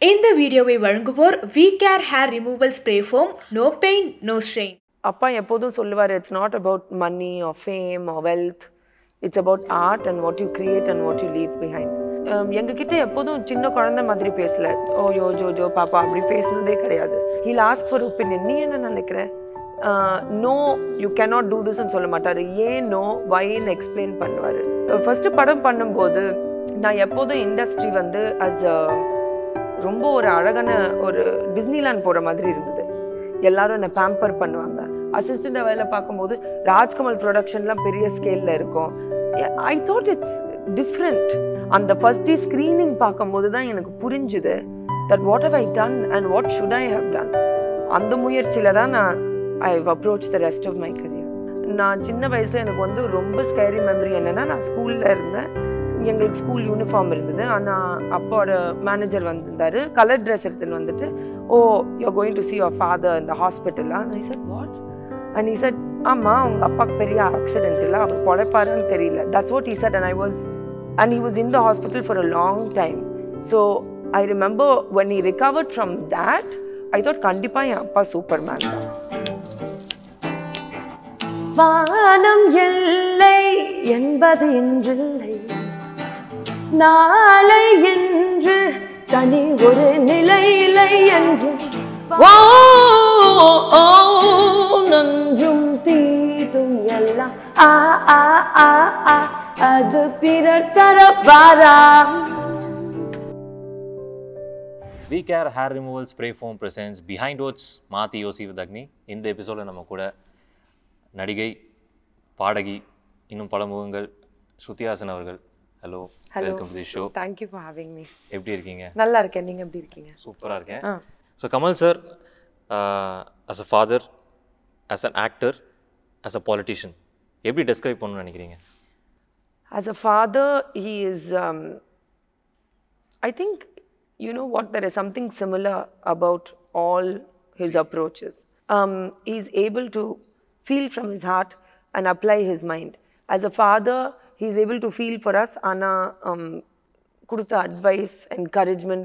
இந்த வீடியோவை வழங்குவோர் V care hair removal spray foam no pain no strain அப்பா எப்போதும் சொல்லுவார் it's not about money or fame or wealth it's about art and what you create and what you leave behind எங்ககிட்ட எப்போதும் சின்ன குழந்தை மாதிரி பேசல ஓ யோ ஜோ ஜோ பாப்பா அப்படி பேசுனதே கிடையாது ஹீ லாஸ்ட் ஃபார் ஒப்பீனியன் நீ என்ன நினைக்கிற நோ யூ கேனாட் டூ திஸ்ன்னு சொல்ல மாட்டார் ஏன் நோ வைன்னு எக்ஸ்பிளைன் பண்ணுவார் ஃபஸ்ட்டு படம் பண்ணும்போது நான் எப்போதும் இண்டஸ்ட்ரி வந்து அஸ் ரொம்ப ஒரு அழகான ஒரு டிஸ்னிலாண்ட் போகிற மாதிரி இருந்தது எல்லாரும் என்னை பேம்பர் பண்ணுவாங்க அசிஸ்டண்ட்டாக வேலை பார்க்கும்போது ராஜ்கமல் ப்ரொடக்ஷன்லாம் பெரிய ஸ்கேலில் இருக்கும் ஐ தாட் இட்ஸ் டிஃப்ரெண்ட் அந்த ஃபர்ஸ்ட் டே ஸ்க்ரீனிங் பார்க்கும்போது தான் எனக்கு புரிஞ்சுது that what have I done and what should I have done அந்த முயற்சியில் தான் நான் I approach the rest of my career நான் சின்ன வயசில் எனக்கு வந்து ரொம்ப ஸ்கேரி மெமரி என்னென்னா நான் ஸ்கூலில் இருந்தேன் எங்களுக்கு ஸ்கூல் யூனிஃபார்ம் இருந்தது ஆனால் அப்போட மேனேஜர் வந்திருந்தார் கலர் ட்ரெஸ் எடுத்துன்னு வந்துட்டு oh you going to see your father இந்த ஹாஸ்பிட்டலாக I said what and he said ஆமாம் உங்கள் அப்பாவுக்கு பெரிய ஆக்சிடென்ட் இல்லை அவர் பொழைப்பாருன்னு தெரியல that's what he said and I was and he was in the hospital for a long time so I remember when he recovered from that I thought கண்டிப்பாக என் அப்பா சூப்பர் மேன் தான் வானம் எல்லை என்பது இன்றில்லை நாளை என்று தனி ஒரு நிலை இல்லை என்று ஓ ஓ, நன்றும் தீதும் எல்லாம் ஆ ஆ ஆ ஆ அது பிறர் தர வாரா V care hair removal spray foam presents Behindwoods மாத்தி யோசி வித் அக்னி இந்த எபிசோடில் நம்ம கூட நடிகை பாடகி இன்னும் பல முகங்கள் ஸ்ருதிஹாசன் அவர்கள் hello welcome to the show thank you for having me எப்படி இருக்கீங்க நல்லா இருக்கேன் நீங்க எப்படி இருக்கீங்க சூப்பராக இருக்கேன் ஆ. So Kamal sir as a father as an actor as a politician எப்படி டெஸ்கிரைப் பண்ணணும்னு நினைக்கிறீங்க As a father, he is, um, I think, you know what, there is something similar about all his approaches. Um, he's able to feel from his heart and apply his mind. As a father, he's able to feel for us, Anna, um, கொடுத்த advice, encouragement,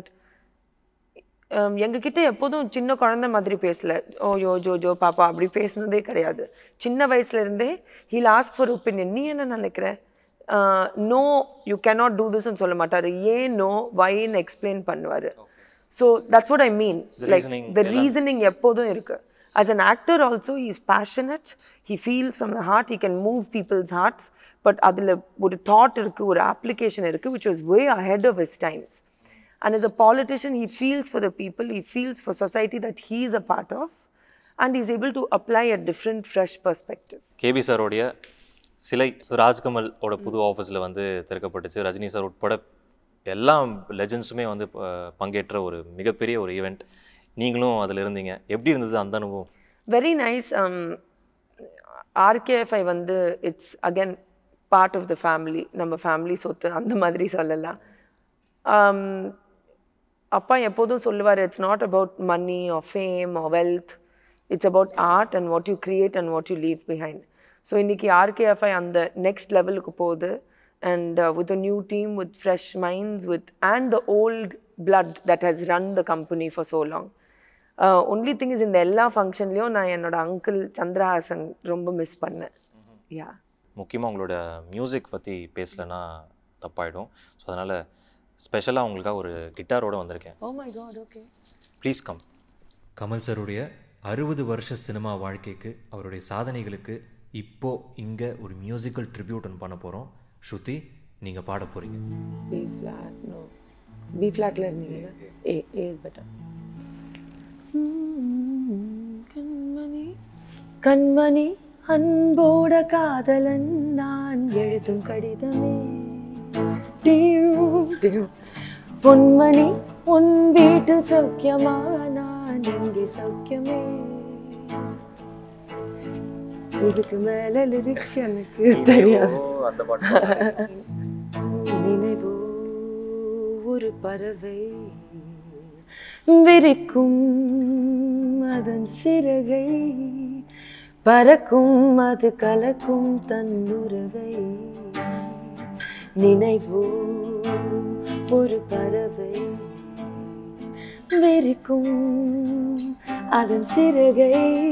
um, எங்ககிட்ட எப்போதும் சின்ன குழந்தை மாதிரி பேசல ஓ யோ Joe Joe பாப்பா அப்படி பேசுனதே கிடையாது சின்ன வயசுல இருந்தே ஹீ லாஸ்ட் ஃபார் ஒப்பீனியன் நீ என்ன நினைக்கிற நோ யூ கேனாட் டூ திஸ்ன்னு சொல்ல மாட்டார் ஏன் நோ வைன்னு எக்ஸ்பிளைன் பண்ணுவார் so that's what I mean like reasoning the reasoning எப்போதும் இருக்கு as an actor also he is passionate he feels from the heart he can move people's hearts but அதில் ஒரு தாட் இருக்கு ஒரு application இருக்கு which was way ahead of his times and as a politician he feels for the people he feels for society that he is a part of and he's able to apply a different fresh perspective K B சாரோடைய சிலை ராஜ்கமல் ஓட புது ஆஃபீஸில் வந்து திறக்கப்பட்டுச்சு Rajini sir உட்பட எல்லா லெஜண்ட்ஸுமே வந்து ப- பங்கேற்ற ஒரு மிகப்பெரிய ஒரு ஈவெண்ட் நீங்களும் அதில் இருந்தீங்க எப்படி இருந்தது அந்த அனுபவம் வெரி நைஸ் ஆர்கேஎஃப்ஐ வந்து it's again part of the family நம்ம ஃபேமிலி சொத்து அந்த மாதிரி சொல்லலாம் Um, அப்பா எப்போதும் சொல்லுவார் it's not about money or fame or wealth it's about art and what you create and what you leave behind so இன்னைக்கு ஆர்கேஎஃப்ஐ அந்த நெக்ஸ்ட் லெவலுக்கு போகுது and with a new team with fresh minds with and the old blood that has run the company for so long only thing is இந்த எல்லா ஃபங்க்ஷன்லேயும் நான் என்னோட uncle Chandrahasan ரொம்ப miss பண்ணேன் யா முக்கியமாக உங்களோட மியூசிக் பற்றி பேசலைன்னா தப்பாயிடும் ஸோ அதனால் ஸ்பெஷலாக உங்களுக்காக ஒரு கிட்டாரோட வந்திருக்கேன் oh my God okay please come Kamal சாருடைய அறுபது வருஷ சினிமா வாழ்க்கைக்கு அவருடைய சாதனைகளுக்கு இப்போ இங்கே ஒரு மியூசிக்கல் ட்ரிபியூட் ஒன்று பண்ண போகிறோம் ஸ்ருதி நீங்கள் பாட போகிறீங்க பி ஃப்ளாட் நோ பி ஃப்ளாட்ல இருந்தீங்க ஏ ஏ இஸ் பெட்டர் கண்மணி கண்மணி அன்போட காதலன் நான் எழுதும் கடிதமே டியூ, டியூ. பொன்மணி உன் வீட்டு சௌக்கியமா நான் இங்கே சௌக்கியமே இதுக்கு மேல லிரிக்ஸ் எனக்கு தெரியாது அந்த பாட்டு நினைவோ ஒரு பறவை விரிக்கும் அதன் சிறகை பறக்கும் அது கலக்கும் தன்னுறவை நினைவோ ஒரு பறவை விரிக்கும் அதன் சிறகை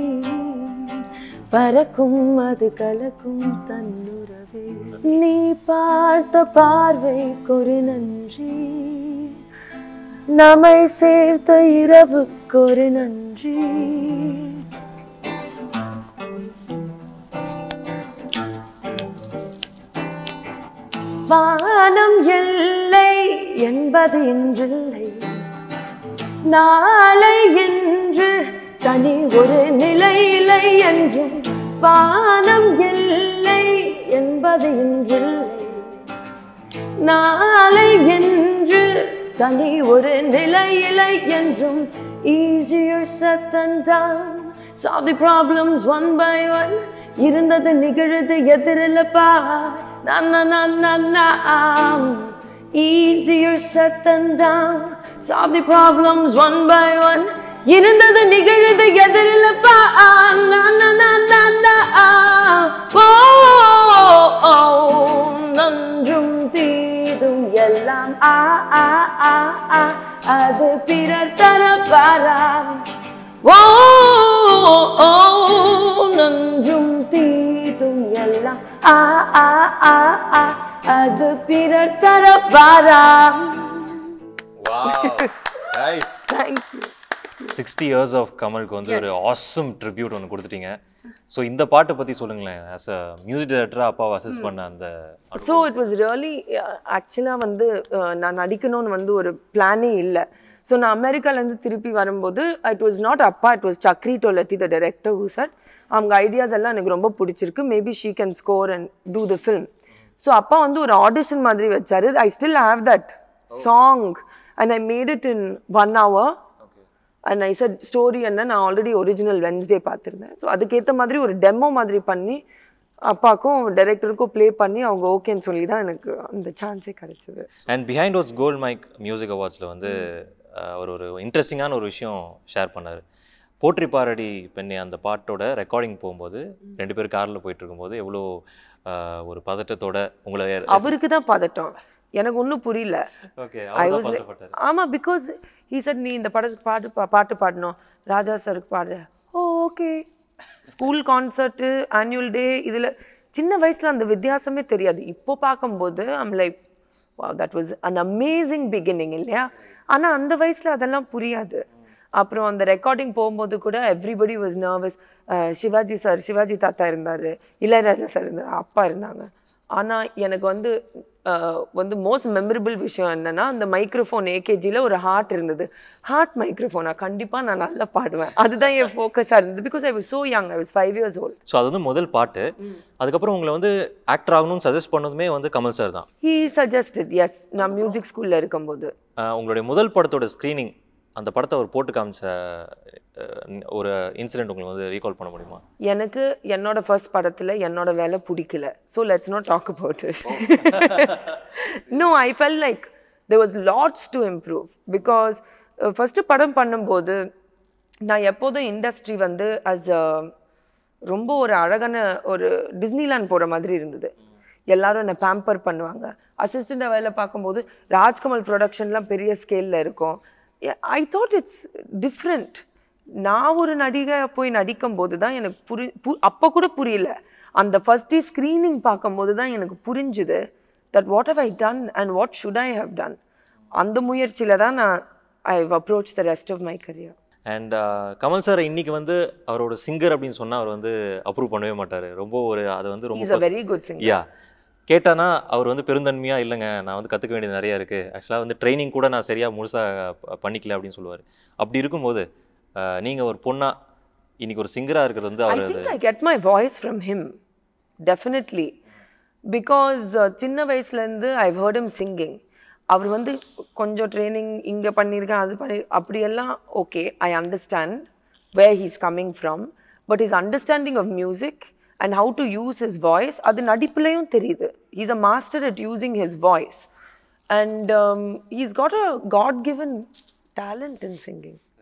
பறக்கும் அது கலக்கும் தன்னுறவை நீ பார்த்த பார்வைக்கொரு நன்றி நம்மை சேர்த்த இரவுக்கொரு நன்றி வானம் எல்லை என்பது இன்றில்லை நாளை என்று தனி ஒரு நிலை இல்லை என்றும் வானம் எல்லை என்பது இன்றில்லை நாளை என்று தனி ஒரு நிலை இல்லை என்றும் easier said than done solve the problems one by one இருந்தது நிகழுது எதிரில் பா na na na na na easier said than done solve the problems one by one இருந்தது நிகழுது எதிரில் பா na na na na na oh, oh, oh, நன்றும் தீதும் எல்லாம் ஆ ஆ ஆ ஆ அது பிறர் தரப்பாராம் ஓ ஓ நன்றும் தீதும் எல்லாம் ஆ ஆ ஆ ஆ அது பிறர் தரப்பாராம் nice thank you sixty years of கமலுக்கு வந்து ஒரு ஆசம் ட்ரிபியூட் ஒன்று கொடுத்துட்டீங்க ஸோ இந்த பாட்டை பற்றி சொல்லுங்களேன் ஆஸ் அ மியூசிக் டைரக்டராக அப்பாவை அசஸ் பண்ண அந்த ஸோ இட் வாஸ் ரியலி ஆக்சுவலாக வந்து அஹ், நான் நடிக்கணும்னு வந்து ஒரு பிளானே இல்லை ஸோ நான் அமெரிக்காலேருந்து திருப்பி வரும்போது இட் வாஸ் நாட் அப்பா it was Chakri Toleti the director who sir அவங்க ஐடியாஸ் எல்லாம் எனக்கு ரொம்ப பிடிச்சிருக்கு maybe she can score and do the film so அப்பா வந்து ஒரு ஆடிஷன் மாதிரி வச்சாரு I still have that song and I made it in one hour and I said story என்ன நான் ஆல்ரெடி ஒரிஜினல் வென்ஸ்டே பார்த்துருந்தேன் ஸோ அதுக்கேற்ற மாதிரி ஒரு டெமோ மாதிரி பண்ணி அப்பாக்கும் டைரக்டருக்கும் ப்ளே பண்ணி அவங்க ஓகேன்னு சொல்லி தான் எனக்கு அந்த சான்ஸே கிடைச்சது and Behindwoods gold mic music அவார்ட்ஸில் வந்து அஹ், அவர் ஒரு இன்ட்ரெஸ்டிங்கான ஒரு விஷயம் ஷேர் பண்ணார் போற்றி பாரடி பெண்ணே அந்த பாட்டோட ரெக்கார்டிங் போகும்போது ரெண்டு பேரும் காரில் போயிட்டு இருக்கும்போது எவ்வளோ அஹ், ஒரு பதட்டத்தோட உங்களை அவருக்கு தான் பதட்டம் எனக்கு ஒன்றும் புரியல ஓகே ஐ அவர் வாஸ் பதட்டப்பட்டார் ஆமாம் பிகாஸ் he said நீ இந்த படத்துக்கு பாட்டு பா- பாட்டு பாடணும் ராஜா சாருக்கு பாடு oh okay school concert annual day இதில் சின்ன வயசில் அந்த வித்தியாசமே தெரியாது இப்போ பார்க்கும்போது I'm like that was an amazing beginning இல்லையா ஆனால் அந்த வயசில் அதெல்லாம் புரியாது அப்புறம் அந்த ரெக்கார்டிங் போகும்போது கூட everybody was nervous Sivaji sir Sivaji தாத்தா இருந்தார் இளையராஜா சார் இருந்தார் அப்பா இருந்தாங்க ஆனால் எனக்கு வந்து அஹ், வந்து மோஸ்ட் மெமரபிள் விஷயம் என்னன்னா அந்த மைக்ரோஃபோன் ஏகேஜியில் ஒரு ஹார்ட் இருந்தது ஹார்ட் மைக்ரோஃபோனா கண்டிப்பாக நான் நல்லா பாடுவேன் அதுதான் என் ஃபோக்கஸாக இருந்தது because I was so young I was five years old so அது வந்து முதல் பாட்டு அதுக்கப்புறம் உங்களை வந்து ஆக்டர் ஆகணும்னு சஜஸ்ட் பண்ணதுமே வந்து கமல் சார் தான் he suggested எஸ் நான் மியூசிக் ஸ்கூலில் இருக்கும்போது அஹ், உங்களுடைய முதல் படத்தோட ஸ்க்ரீனிங் அந்த படத்தை அவர் போட்டு காமிச்ச அஹ், ஒரு இன்சிடென்ட் உங்களுக்கு வந்து ரீகால் பண்ண முடியுமா எனக்கு என்னோட ஃபர்ஸ்ட் படத்தில் என்னோட வேலை பிடிக்கல so let's not talk about it no I felt like there was lots to improve because first படம் பண்ணும்போது நான் எப்போதும் இண்டஸ்ட்ரி வந்து அஸ் ரொம்ப ஒரு அழகான ஒரு டிஸ்னிலாண்ட் போகிற மாதிரி இருந்தது எல்லாரும் என்னை பேம்பர் பண்ணுவாங்க அசிஸ்டண்ட்டாக வேலை பார்க்கும்போது ராஜ்கமல் ப்ரொடக்ஷன்லாம் பெரிய ஸ்கேலில் இருக்கும் ஐ தாட் இட்ஸ் டிஃப்ரெண்ட் நான் ஒரு நடிகை போய் நடிக்கும் போது தான் எனக்கு புரி பு அப்போ கூட புரியல அந்த ஃபஸ்ட்டு ஸ்க்ரீனிங் பார்க்கும்போது தான் எனக்கு புரிஞ்சுது that what have I done and what should I have done அந்த முயற்சியில் தான் நான் I approach the rest of my career and Kamal sir இன்னைக்கு வந்து அவரோட சிங்கர் அப்படின்னு சொன்னா அவர் வந்து அப்ரூவ் பண்ணவே மாட்டாரு ரொம்ப ஒரு அது வந்து இஸ் அ ரொம்ப வெரி குட் சிங்கர் யா கேட்டானா அவர் வந்து பெருந்தன்மையா இல்லைங்க நான் வந்து கற்றுக்க வேண்டியது நிறைய இருக்கு ஆக்சுவலாக வந்து ட்ரைனிங் கூட நான் சரியா முழுசா ப- பண்ணிக்கல அப்படின்னு சொல்லுவார் அப்படி இருக்கும்போது அஹ், நீங்க ஒரு பொண்ணா இன்னைக்கு ஒரு சிங்கரா இருக்கிறது வந்து I our think I get my voice from him, definitely. Because uh, சின்ன வயசுலேருந்து I've heard him singing. அவர் வந்து கொஞ்சம் ட்ரைனிங் இங்கே பண்ணியிருக்கேன் அது பண்ணி அப்படியெல்லாம் okay I understand where he's coming from but his understanding of music and how to use his voice அது நடிப்புலையும் தெரியுது he's a master at using his voice and he's got a God given talent in singing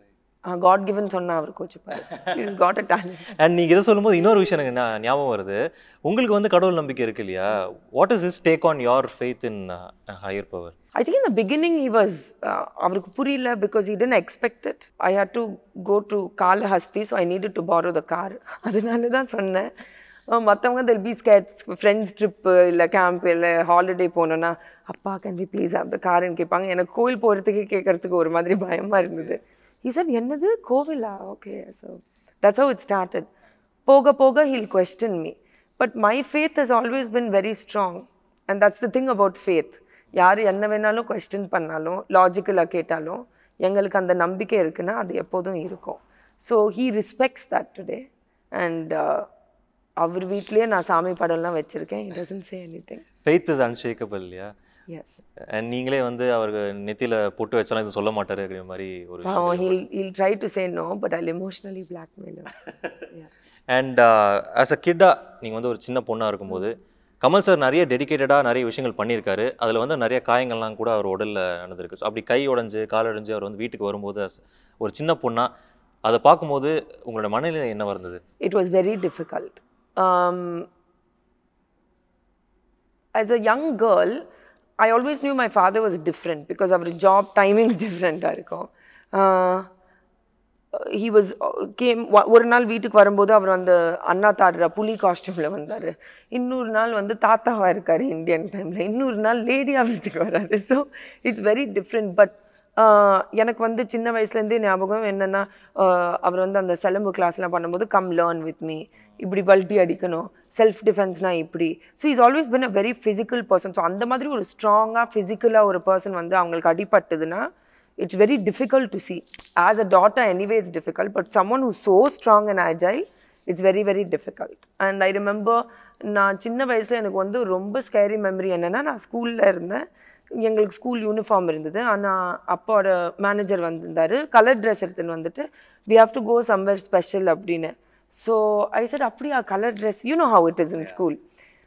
God given சொன்னா அவர் கோச்சுப்பாரு is God a talent and நீங்கள் இதை சொல்லும்போது இன்னொரு விஷயம் எனக்கு ஞா- ஞாபகம் வருது உங்களுக்கு வந்து கடவுள் நம்பிக்கை இருக்கு இல்லையா what is is take on your faith in higher power I think in the beginning he was uh, அவருக்கு புரியல because he didn't expect it. I had to go to Kalahasti so I needed to borrow the car. அதனால தான் சொன்னேன் மற்றவங்க they'll be scared friends trip இல்லை camp இல்லை holiday போனோன்னா அப்பா கேன் பி ப்ளீஸ் அந்த காருன்னு கேட்பாங்க எனக்கு கோவில் போகிறதுக்கே கேட்கறதுக்கு ஒரு மாதிரி பயமாக இருந்தது he said என்னது கோவிலா okay so that's how it started போக போக he'll question me but my faith has always been very strong and that's the thing about faith யார் என்ன வேணாலும் கொஸ்டின் பண்ணாலும் லாஜிக்கலாக கேட்டாலும் எங்களுக்கு அந்த நம்பிக்கை இருக்குன்னா அது எப்போதும் இருக்கும் so he respects that today and அவர் வீட்லேயே நான் சாமி படம்லாம் வச்சுருக்கேன் it doesn't say anything faith is unshakeable இல்லையா எஸ் அண்ட் நீங்களே வந்து அவருக்கு நெத்தியில பொட்டு வச்சாலும் இது சொல்ல மாட்டாரு அப்படிங்கிற மாதிரி ஒரு விஷயம். பாவம் he'll he'll try to say no but I'll emotionally blackmail and as a கிட்டாக நீங்கள் வந்து ஒரு சின்ன பொண்ணாக இருக்கும்போது கமல் சார் நிறைய டெடிகேட்டடாக நிறைய விஷயங்கள் பண்ணியிருக்காரு அதில் வந்து நிறைய காயங்கள்லாம் கூட அவர் உடலில் நடந்திருக்கு ஸோ அப்படி கை உடைஞ்சு கால் உடைஞ்சு அவர் வந்து வீட்டுக்கு வரும்போது as ஒரு சின்ன பொண்ணாக அதை பார்க்கும்போது உங்களோட மனநிலை என்ன இருந்தது it was very difficult. Um, as a young girl, I always knew my father was different because our job timings different. இருக்கும். Uh, he was கேம் ஒரு நாள் வீட்டுக்கு வரும்போது அவர் அந்த அண்ணா தாடுற புலி காஸ்டியூமில் வந்தார் இன்னொரு நாள் வந்து தாத்தாவாக இருக்கார் இந்தியன் டைமில் இன்னொரு நாள் லேடியாக வீட்டுக்கு வராரு so it's very different but எனக்கு வந்து சின்ன வயசுலேருந்தே ஞாபகம் என்னென்னா அவர் வந்து அந்த சிலம்பு கிளாஸ்லாம் பண்ணும்போது கம் லேர்ன் வித் மீ இப்படி பல்ட்டி அடிக்கணும் செல்ஃப் டிஃபென்ஸ்னால் இப்படி so is always been a very physical person so அந்த மாதிரி ஒரு ஸ்ட்ராங்காக ஃபிசிக்கலாக ஒரு பர்சன் வந்து அவங்களுக்கு அடிபட்டதுன்னா it's very difficult to see. As a daughter, anyway, it's difficult, but someone who's so strong and agile, it's very, very difficult. And I remember நான் சின்ன வயசில் எனக்கு வந்து ரொம்ப ஸ்கேரி மெமரி என்னென்னா நான் ஸ்கூலில் இருந்தேன் எங்களுக்கு ஸ்கூல் யூனிஃபார்ம் இருந்தது ஆனால் அப்போட மேனேஜர் வந்திருந்தார் கலர் ட்ரெஸ் எடுத்துன்னு வந்துட்டு we have to go somewhere special அப்படின்னு ஸோ ஐ said அப்படியா colour dress you know how it is in school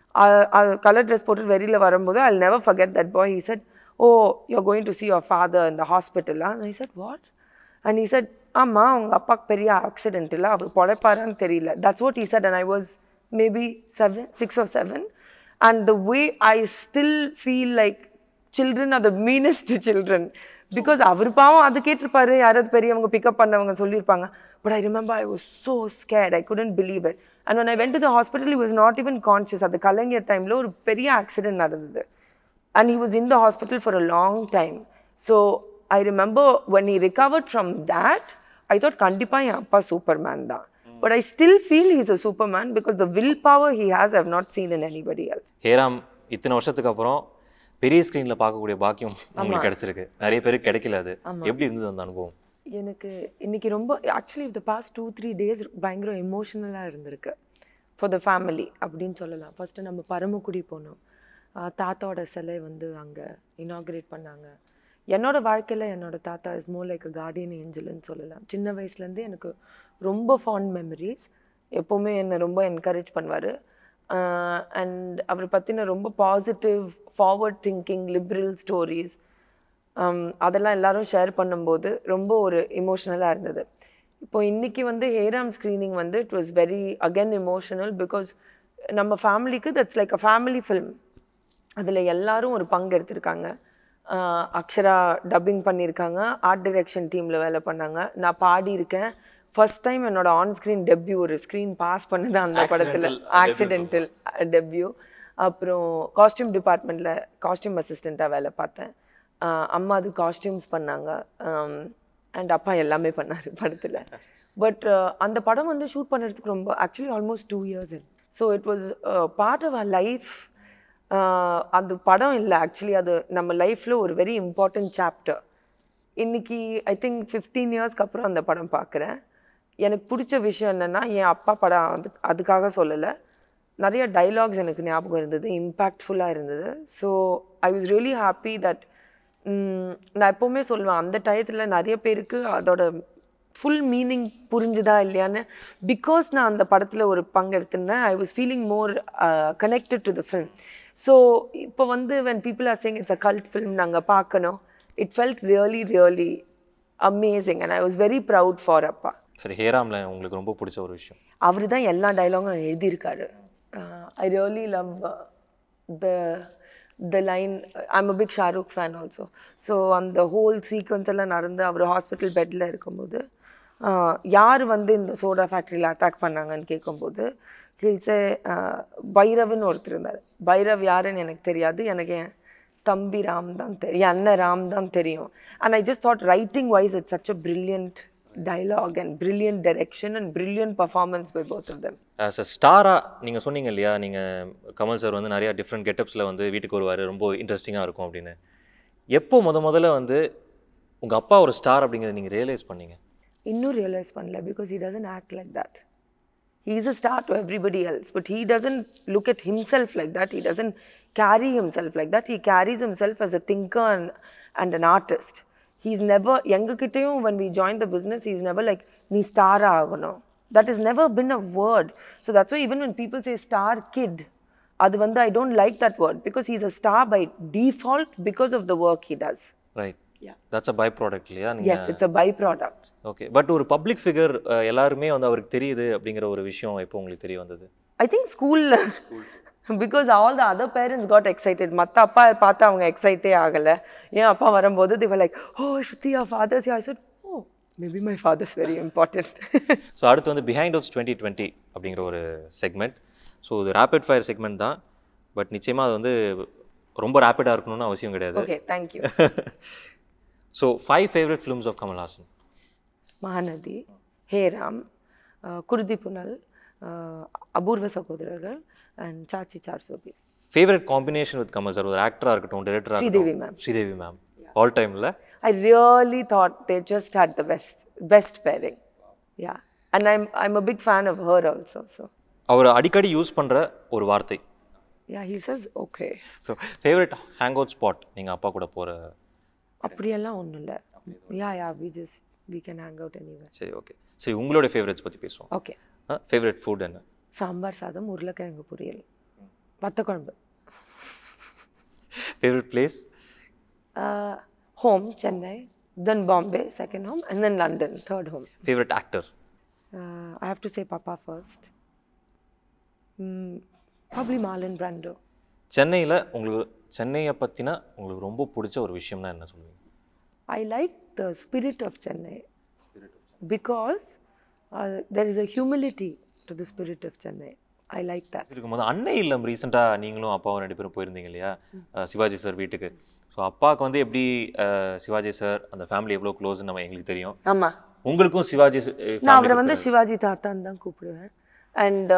colour dress போட்டு வெளியில் வரும்போது I never forget that boy he said oh you're going to see your father in the hospital and I said what and he said ஆமா உங்க அப்பாக்கு பெரிய accident இல்லை அவர் பொழைப்பாரான்னு தெரியல that's what he said and I was maybe seven six or seven and the way I still feel like children are the meanest children because அவர் பாவம் அது கேட்டிருப்பாரு யாராவது பெரியவங்க பிக்கப் பண்ணவங்க சொல்லியிருப்பாங்க but I remember I was so scared I couldn't believe it and when I went to the hospital he was not even conscious அது கலைஞர் டைம்ல ஒரு பெரிய ஆக்சிடென்ட் நடந்தது and he was in the hospital for a long time. So I remember when he recovered from that, I thought கண்டிப்பா என் அப்பா Superman தான் but I still feel he's a superman because the willpower he has I've not seen in anybody else. Hey Ram இத்தனை வருஷத்துக்கு அப்புறம் பெரிய ஸ்க்ரீனில் பார்க்கக்கூடிய பாக்கியம் உங்களுக்கு கிடைச்சிருக்கு நிறைய பேருக்கு கிடைக்கல அது எப்படி இருந்தது அந்த அனுபவம் எனக்கு இன்னைக்கு ரொம்ப actually the past two three days பயங்கர எமோஷ்னலாக இருந்திருக்கு ஃபார் த ஃபேமிலி அப்படின்னு சொல்லலாம் ஃபஸ்ட்டு நம்ம பரமக்குடி போனோம் ஆஹ் தாத்தாவோட சிலை வந்து அங்கே இனாக்ரேட் பண்ணாங்க என்னோட வாழ்க்கையில் என்னோட தாத்தா இஸ் மோர் லைக் கார்டியன் ஏஞ்சல்னு சொல்லலாம் சின்ன வயசுலேருந்தே எனக்கு ரொம்ப ஃபாண்ட் மெமரிஸ் எப்போவுமே என்னை ரொம்ப என்கரேஜ் பண்ணுவார் அண்ட் அவரை பற்றின ரொம்ப positive forward thinking liberal stories அதெல்லாம் எல்லாரும் ஷேர் பண்ணும்போது ரொம்ப ஒரு இமோஷ்னலாக இருந்தது இப்போ இன்னைக்கு வந்து ஹேராம் ஸ்க்ரீனிங் வந்து it was very again emotional because நம்ம ஃபேமிலிக்கு that's like a family film அதில் எல்லாரும் ஒரு பங்கு எடுத்திருக்காங்க ஆஹ் அக்ஷரா டப்பிங் பண்ணியிருக்காங்க ஆர்ட் டைரக்ஷன் டீமில் வேலை பண்ணாங்க நான் பாடியிருக்கேன் ஃபர்ஸ்ட் டைம் என்னோட ஆன் ஸ்க்ரீன் டெபியூ ஒரு ஸ்க்ரீன் பாஸ் பண்ணது அந்த படத்தில் ஆக்சிடென்டல் டெபியூ அப்புறம் காஸ்டியூம் டிபார்ட்மெண்ட்டில் காஸ்டியூம் அசிஸ்டண்ட்டாக வேலை பார்த்தேன் ஆஹ் அம்மா அது காஸ்டியூம்ஸ் பண்ணாங்க அண்ட் அப்பா எல்லாமே பண்ணார் படத்தில் பட் அந்த படம் வந்து ஷூட் பண்ணுறதுக்கு ரொம்ப actually almost two years so it was part of a life அந்த படம் இல்லை ஆக்சுவலி அது நம்ம லைஃப்பில் ஒரு வெரி இம்பார்ட்டன்ட் சாப்டர் இன்னைக்கு ஐ திங்க் ஃபிஃப்டீன் இயர்ஸ்க்கு அப்புறம் அந்த படம் பார்க்குறேன் எனக்கு பிடிச்ச விஷயம் என்னென்னா என் அப்பா படம் அது அதுக்காக சொல்லலை நிறைய டைலாக்ஸ் எனக்கு ஞாபகம் இருந்தது இம்பேக்ட்ஃபுல்லாக இருந்தது so I was really happy that நான் எப்போவுமே சொல்லுவேன் அந்த டயத்தில் நிறைய பேருக்கு அதோட ஃபுல் மீனிங் புரிஞ்சுதா இல்லையான்னு பிகாஸ் நான் அந்த படத்தில் ஒரு பங்கு எடுத்திருந்தேன் I was feeling more connected to the film so இப்போ வந்து when people are saying it's a cult film நாங்கள் பார்க்கணும் it felt really really amazing and I was very proud for அப்பா சரி ஹேராமில் உங்களுக்கு ரொம்ப பிடிச்ச ஒரு விஷயம் அவர் தான் எல்லா டைலாகும் எழுதியிருக்காரு I really love the the line I'm a big Shahrukh fan also so அந்த ஹோல் சீக்வன்ஸ் எல்லாம் நடந்து அவர் ஹாஸ்பிட்டல் பெட்டில் இருக்கும்போது uh, யார் வந்து இந்த சோடா ஃபேக்ட்ரியில் அட்டாக் பண்ணாங்கன்னு கேட்கும்போது ஹில்ஸே பைரவ்னு ஒருத்தர் இருந்தார் பைரவ் யாருன்னு எனக்கு தெரியாது எனக்கு என் தம்பி ராம் தான் தெரியும் என் அண்ணன் ராம் தான் தெரியும் and I just thought writing wise it's such a brilliant dialogue and brilliant direction and brilliant performance by both of them. As a ஸ்டாராக நீங்கள் சொன்னீங்க இல்லையா நீங்கள் கமல் சார் வந்து நிறையா டிஃப்ரெண்ட் கெட்டப்ஸில் வந்து வீட்டுக்கு வருவார் ரொம்ப இன்ட்ரெஸ்டிங்காக இருக்கும் அப்படின்னு எப்போ முத முதல்ல வந்து உங்கள் அப்பா ஒரு ஸ்டார் அப்படிங்கிறத நீங்கள் ரியலைஸ் பண்ணீங்க இன்னும் ரியலைஸ் பண்ணல because he doesn't act like that. He is a star to everybody else, but he doesn't look at himself like that. He doesn't carry himself like that. He carries himself as a thinker and, and an artist. He's never, எங்ககிட்டயும் when we joined the business, he's never like, நீ star ஆகணும். That has never been a word. So that's why even when people say star kid, அது வந்து I don't like that word because he's a star by default because of the work he does. Right that's a byproduct இல்லையா நீங்கள் Yes, it's a byproduct. Okay but ஒரு public figure எல்லாருமே வந்து அவருக்கு தெரியுது அப்படிங்கிற ஒரு விஷயம் எப்போ உங்களுக்கு தெரிய வந்தது I think school because all the other parents got excited. மற்ற அப்பா பார்த்து அவங்க எக்ஸைட்டே ஆகலை என் அப்பா வரும்போது they were like oh Shruti your father's here I said oh maybe my father's very important so அடுத்து வந்து பிஹைண்ட் ஒட்ஸ் டுவெண்ட்டி டுவெண்ட்டி அப்படிங்கிற ஒரு செக்மெண்ட் ஸோ இது ரேபிட் ஃபயர் செக்மெண்ட் தான் பட் நிச்சயமாக அது வந்து ரொம்ப ரேப்பிடாக இருக்கணும்னு அவசியம் கிடையாது okay thank you so five favourite films of Kamal Haasan Mahanadi Hey Ram uh, Kuruthi Punal uh, Apoorva Sagodharargal and Chachi Char Sau Bees favourite combination with Kamal sir ஒரு ஆக்டராக இருக்கட்டும் டேரக்டராக ஸ்ரீதேவி இருக்கட்டும் ma'am. ஸ்ரீதேவி மேம் ஆல் டைமில் I really thought they just had the best best pairing yeah and I'm I'm a big fan of her also so அவர் அடிக்கடி use பண்ணுற ஒரு வார்த்தை yeah he says okay so favourite hang out spot நீங்கள் அப்பா கூட போகிற அப்படியெல்லாம் ஒன்றும் இல்லை yeah yeah we just we can hang out anyway சரி ஓகே சரி உங்களோட ஃபேவரட்ஸ் பற்றி பேசுவோம் ஓகே ஃபேவரட் ஃபுட் என்ன சாம்பார் சாதம் உருளைக்கிழங்கு பொரியல் வத்தக்குழம்பு favourite place home Chennai then Bombay second home and then London third home favourite actor I have to say papa first probably மாலன் Brando சென்னையில் உங்களுக்கு சென்னையை பற்றினா உங்களுக்கு ரொம்ப பிடிச்ச ஒரு விஷயம்னா என்ன சொல்லுவீங்க I like the spirit of Chennai because uh, there is a humility to the spirit of Chennai. I like that. இருக்கும்போது அன்னை இல்லம் ரீசெண்டாக நீங்களும் அப்பாவும் ரெண்டு பேரும் போயிருந்தீங்க இல்லையா அஹ் சிவாஜி சார் வீட்டுக்கு ஸோ அப்பாவுக்கு வந்து எப்படி அஹ், சிவாஜி சார் அந்த ஃபேமிலி எவ்வளோ க்ளோஸ்னு நம்ம எங்களுக்கு தெரியும் ஆமா உங்களுக்கும் சிவாஜி ச- அஹ் நான் அவரை family வந்து சிவாஜி தாத்தான்னு தான் கூப்பிடுவேன் அண்ட்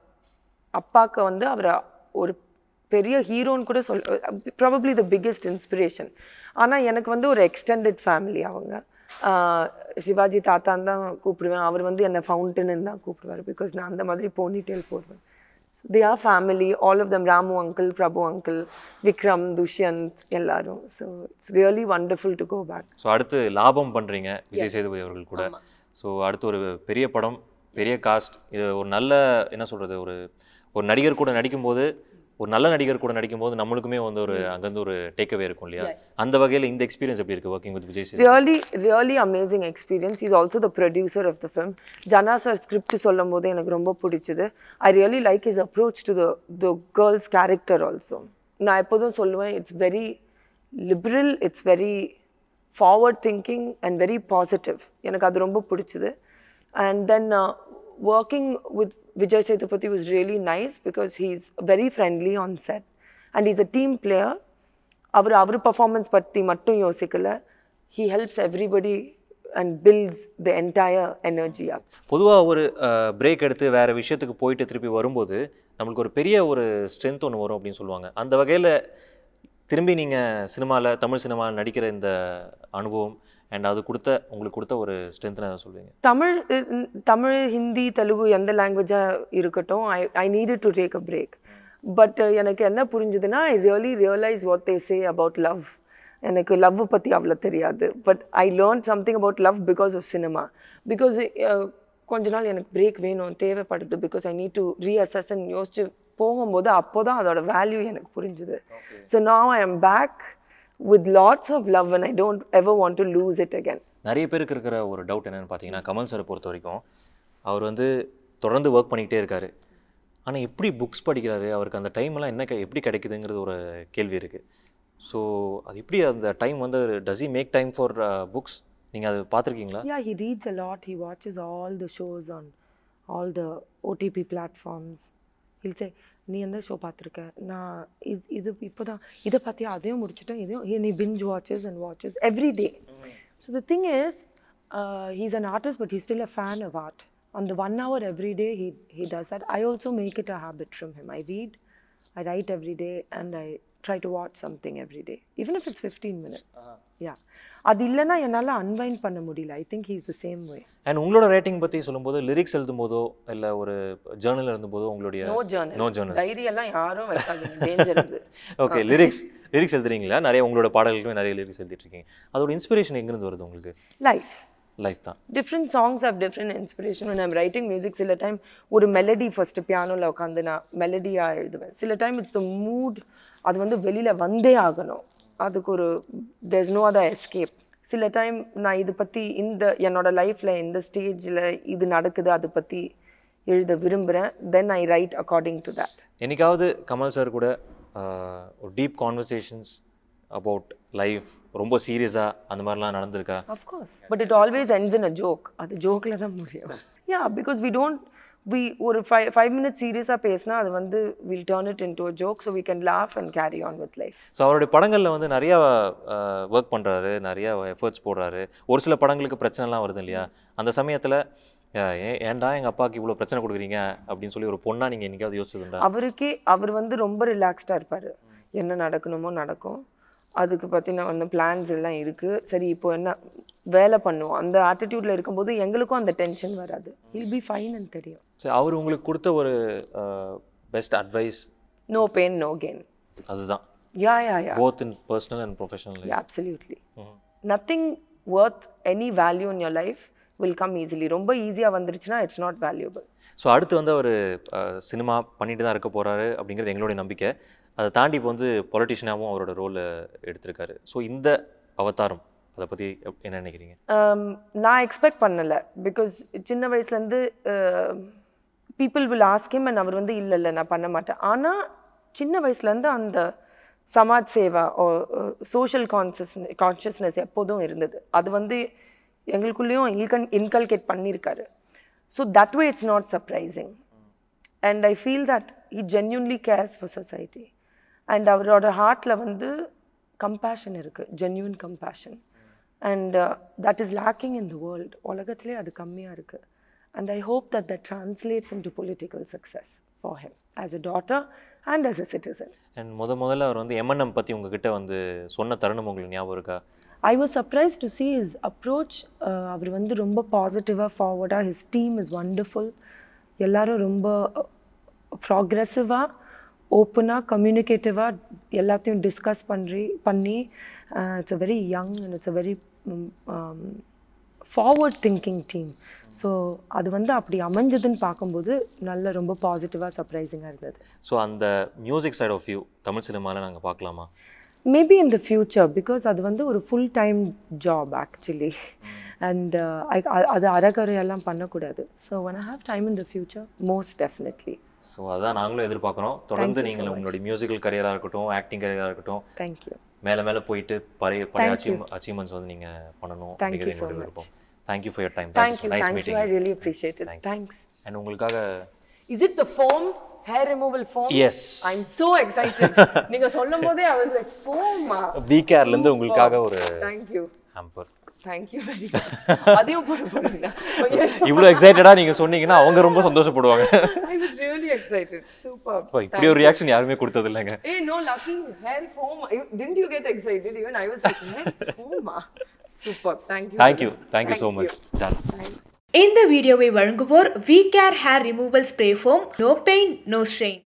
அப்பாவுக்கு வந்து அவரை ஒரு பெரிய ஹீரோன்னு கூட சொல் ப்ராபப்ளி த பிக்கெஸ்ட் இன்ஸ்பிரேஷன் ஆனால் எனக்கு வந்து ஒரு எக்ஸ்டெண்டட் ஃபேமிலி அவங்க ஆஹ் சிவாஜி தாத்தான்னு தான் கூப்பிடுவேன் அவர் வந்து என்னை ஃபவுண்டன்னு தான் கூப்பிடுவார் பிகாஸ் நான் அந்த மாதிரி போனிடெயில் போடுவேன் they are family all of them Ramu uncle Prabhu uncle Vikram Dushyanth எல்லாரும் so it's really wonderful to go back so அடுத்து லாபம் பண்ணுறீங்க விஜய் சேதுபதி அவர்கள் கூட ஸோ அடுத்து ஒரு பெரிய படம் பெரிய காஸ்ட் இது ஒரு நல்ல என்ன சொல்கிறது ஒரு ஒரு நடிகர் கூட நடிக்கும்போது ஒரு நல்ல நடிகர் கூட நடிக்கும்போது நம்மளுக்குமே வந்து ஒரு அங்கேருந்து ஒரு டேக்அவே இருக்கும் இல்லையா அந்த வகையில் இந்த எக்ஸ்பீரியன்ஸ் எப்படி இருக்குது working with Vijay Sethu really really amazing experience he's also the producer of the film Jana sir script சொல்லும் போது எனக்கு ரொம்ப பிடிச்சது I really like his approach to the the girl's character also நான் எப்போதும் சொல்லுவேன் it's very liberal it's very forward thinking and very positive எனக்கு அது ரொம்ப பிடிச்சது and then working with Vijay Sethupathi was really nice because he is very friendly on set and is a team player அவர் அவர் performance பற்றி மட்டும் யோசிக்கல he helps everybody and builds the entire energy up பொதுவாக ஒரு பிரேக் எடுத்து வேறு விஷயத்துக்கு போயிட்டு திருப்பி வரும்போது நம்மளுக்கு ஒரு பெரிய ஒரு ஸ்ட்ரென்த் ஒன்று வரும் அப்படின்னு சொல்லுவாங்க அந்த வகையில் திரும்பி நீங்கள் சினிமாவில் தமிழ் சினிமாவில் நடிக்கிற இந்த அனுபவம் அண்ட் அது கொடுத்த உங்களுக்கு கொடுத்த ஒரு ஸ்ட்ரென்த்னு அதை சொல்லுவீங்க தமிழ் அஹ், ம், தமிழ் ஹிந்தி தெலுங்கு எந்த லாங்குவேஜாக இருக்கட்டும் I I needed to take a break but எனக்கு என்ன புரிஞ்சுதுன்னா I really realise what they say about love எனக்கு லவ் பற்றி அவ்வளோ தெரியாது but I learn something about love because of cinema because கொஞ்ச நாள் எனக்கு பிரேக் வேணும் தேவைப்படுது because I need to reassess and யோசிச்சு போகும்போது அப்போ தான் அதோட வேல்யூ எனக்கு புரிஞ்சுது so now I am back with lots of love and I don't ever want to lose it again. நிறைய பேருக்கு இருக்கிற ஒரு டவுட் என்னன்னு பார்த்தீங்கன்னா கமல் சாரை பொறுத்த வரைக்கும் அவர் வந்து தொடர்ந்து ஒர்க் பண்ணிக்கிட்டே இருக்காரு ஆனால் எப்படி புக்ஸ் படிக்கிறாரு அவருக்கு அந்த டைம் எல்லாம் என்ன கெ- எப்படி கிடைக்குதுங்கிறது ஒரு கேள்வி இருக்குது ஸோ அது எப்படி அந்த டைம் வந்து does he make time for books நீங்கள் அது பார்த்துருக்கீங்களா Yeah, he reads a lot. He watches all the shows on all the OTP platforms. He'll say, நீ எந்த ஷோ பார்த்துருக்க நான் இது இது இப்போ தான் இதை பார்த்தியா அதையும் முடிச்சிட்டேன் இதையும் நீ binge watches and watches every day so the thing is he's an artist but he still a fan of art on the one hour every day he he does that i also make it a habit from him i read i write every day and i try to watch something every day even if it's 15 minutes yeah அது இல்லைன்னா என்னால் unwind பண்ண முடியல I think he's the same way and உங்களோட writing பற்றி சொல்லும்போது lyrics எழுதும் போதோ இல்லை ஒரு ஜேர்னல் எழுதும் போதோ உங்களுடைய no journal no journal diary எல்லாம் யாரும் வைக்காதீங்க டேஞ்சர் அது ஓகே லிரிக்ஸ் லிரிக்ஸ் எழுதுறீங்களா நிறைய உங்களோட பாடல்களுமே நிறைய லிரிக்ஸ் எழுதிட்டு இருக்கீங்க அதோட இன்ஸ்பிரேஷன் எங்கேருந்து வருது உங்களுக்கு லைஃப் லைஃப் தான் different songs how different inspiration when I'm writing music சில டைம் ஒரு மெலடி ஃபஸ்ட்டு பியானோவில் உட்காந்து நான் மெலடியாக எழுதுவேன் சில டைம் இட்ஸ் த மூட் அது வந்து வெளியில் வந்தே ஆகணும் அதுக்கு ஒரு there's நோ other எஸ்கேப் சில டைம் நான் இது பற்றி இந்த என்னோட லைஃப்பில் இந்த ஸ்டேஜில் இது நடக்குது அதை பற்றி எழுத விரும்புகிறேன் then I write according to that என்னைக்காவது கமல் சார் கூட ஆஹ், ஒரு டீப் கான்வர்சேஷன்ஸ் அபவுட் லைஃப் ரொம்ப சீரியஸாக அந்த மாதிரிலாம் நடந்திருக்கா Of course. But it always ends in a joke. அது ஜோக்கில் தான் முடியும் yeah because we don't we ஒரு ஃபைவ் ஃபைவ் மினிட்ஸ் சீரியஸாக பேசினா அது வந்து will turn it into a joke so we can laugh and carry on with life so அவருடைய படங்களில் வந்து நிறையா ஒர்க் பண்ணுறாரு நிறையா எஃபர்ட்ஸ் போடுறாரு ஒரு சில படங்களுக்கு பிரச்சனைலாம் வருது இல்லையா அந்த சமயத்தில் ஏன்டா எங்கள் அப்பாவுக்கு இவ்வளோ பிரச்சனை கொடுக்குறீங்க அப்படின்னு சொல்லி ஒரு பொண்ணா நீங்கள் என்னைக்காவது யோசிச்சதுண்டா அவருக்கே அவர் வந்து ரொம்ப ரிலாக்ஸ்டாக இருப்பார் என்ன நடக்கணுமோ நடக்கும் அதுக்கு பற்றின வந்து பிளான்ஸ் எல்லாம் இருக்குது சரி இப்போ என்ன வேலை பண்ணுவோம் அந்த ஆட்டிடியூடில் இருக்கும்போது எங்களுக்கும் அந்த டென்ஷன் வராது இல் பி ஃபைன் தெரியும் சரி அவர் உங்களுக்கு கொடுத்த ஒரு best advice no pain no gain அதுதான் yeah yeah yeah both in personal and professional Yeah, absolutely. Nothing worth any value in your life will come easily. ரொம்ப ஈஸியாக வந்துருச்சுன்னா இட்ஸ் நாட் வேல்யூபிள் ஸோ அடுத்து வந்து அவர் சினிமா பண்ணிட்டு தான் இருக்க போகிறாரு அப்படிங்கிறது எங்களுடைய நம்பிக்கை அதை தாண்டி இப்போ வந்து பொலிட்டிஷியனாகவும் அவரோட ரோல் எடுத்திருக்காரு ஸோ இந்த அவதாரம் அதை பற்றி என்ன நினைக்கிறீங்க நான் எக்ஸ்பெக்ட் பண்ணலை பிகாஸ் சின்ன வயசுலேருந்து people will ask him and அவர் வந்து இல்லை இல்லை நான் பண்ண மாட்டேன் ஆனால் சின்ன வயசுலேருந்து அந்த சமாஜ் சேவா சோஷியல் கான்சியஸ் கான்ஷியஸ்னஸ் எப்போதும் இருந்தது அது வந்து எங்களுக்குள்ளேயும் இன்கன் இன்கல்கேட் பண்ணியிருக்காரு so that way it's not surprising and I feel that he genuinely cares for society and அவரோட ஹார்ட்டில் வந்து கம்பேஷன் இருக்குது genuine compassion and that is lacking in the world உலகத்திலே அது கம்மியாக இருக்குது and I hope that that translates into political success for him as a daughter and as a citizen and முத முதல்ல அவர் வந்து எம்என்எம் பற்றி உங்ககிட்ட வந்து சொன்ன தருணம் உங்களுக்கு ஞாபகம் இருக்கா I was surprise to see his approach அவர் வந்து ரொம்ப பாசிட்டிவாக ஃபார்வர்டாக ஹிஸ் டீம் இஸ் வண்டர்ஃபுல் எல்லாரும் ரொம்ப ப்ராக்ரெசிவாக ஓப்பனாக கம்யூனிகேட்டிவாக எல்லாத்தையும் டிஸ்கஸ் பண்ணி பண்ணி it's a very young and it's a very forward thinking team so அது வந்து அப்படி அமைஞ்சதுன்னு பார்க்கும்போது நல்ல ரொம்ப பாசிட்டிவாக சர்ப்ரைசிங்காக இருந்தது ஸோ அந்த music side of view Tamil சினிமாவில் நாங்கள் பார்க்கலாமா maybe in the future because அது வந்து ஒரு full time job actually and அது அறகுறையெல்லாம் பண்ணக்கூடாது so one I have time in the future most definitely so அதான் நாங்களும் எதிர்பார்க்குறோம் தொடர்ந்து நீங்கள் உங்களுடைய மியூசிக்கல் கரியராக இருக்கட்டும் ஆக்டிங் கரியராக இருக்கட்டும் தேங்க்யூ மேலே மேலே போயிட்டு பழைய பழைய அச்சீவ் அச்சீவ்மெண்ட்ஸ் வந்து நீங்கள் பண்ணணும் Thank you அப்படிங்கிறது so என்னோட much. விருப்பம் thank you for your time thank you nice thank you meeting I really appreciate it Thank you. Thanks and உங்களுக்காக is it the foam hair removal foam yes I am so excited நீங்க சொல்லும் போதே I was like ஃபோமா பிகேர்லேருந்து உங்களுக்காக ஒரு thank you hamper thank you very much அதையும் போட போறீங்களா இவ்வளோ எக்ஸைட்டடாக நீங்கள் சொன்னீங்கன்னா அவங்க ரொம்ப சந்தோஷப்படுவாங்க I was really excited super அப்பா, இப்படி ஒரு ரியாக்ஷன் யாருமே கொடுத்தது இல்லைங்க Hey, no, lucky hair foam. You- Didn't you get excited? Even I was like, hair foam. ah. Super. Thank you. Thank you for this. Thank you so much done Thanks. இந்த வீடியோவை வழங்குவோர் V care hair removal spray foam no pain no strain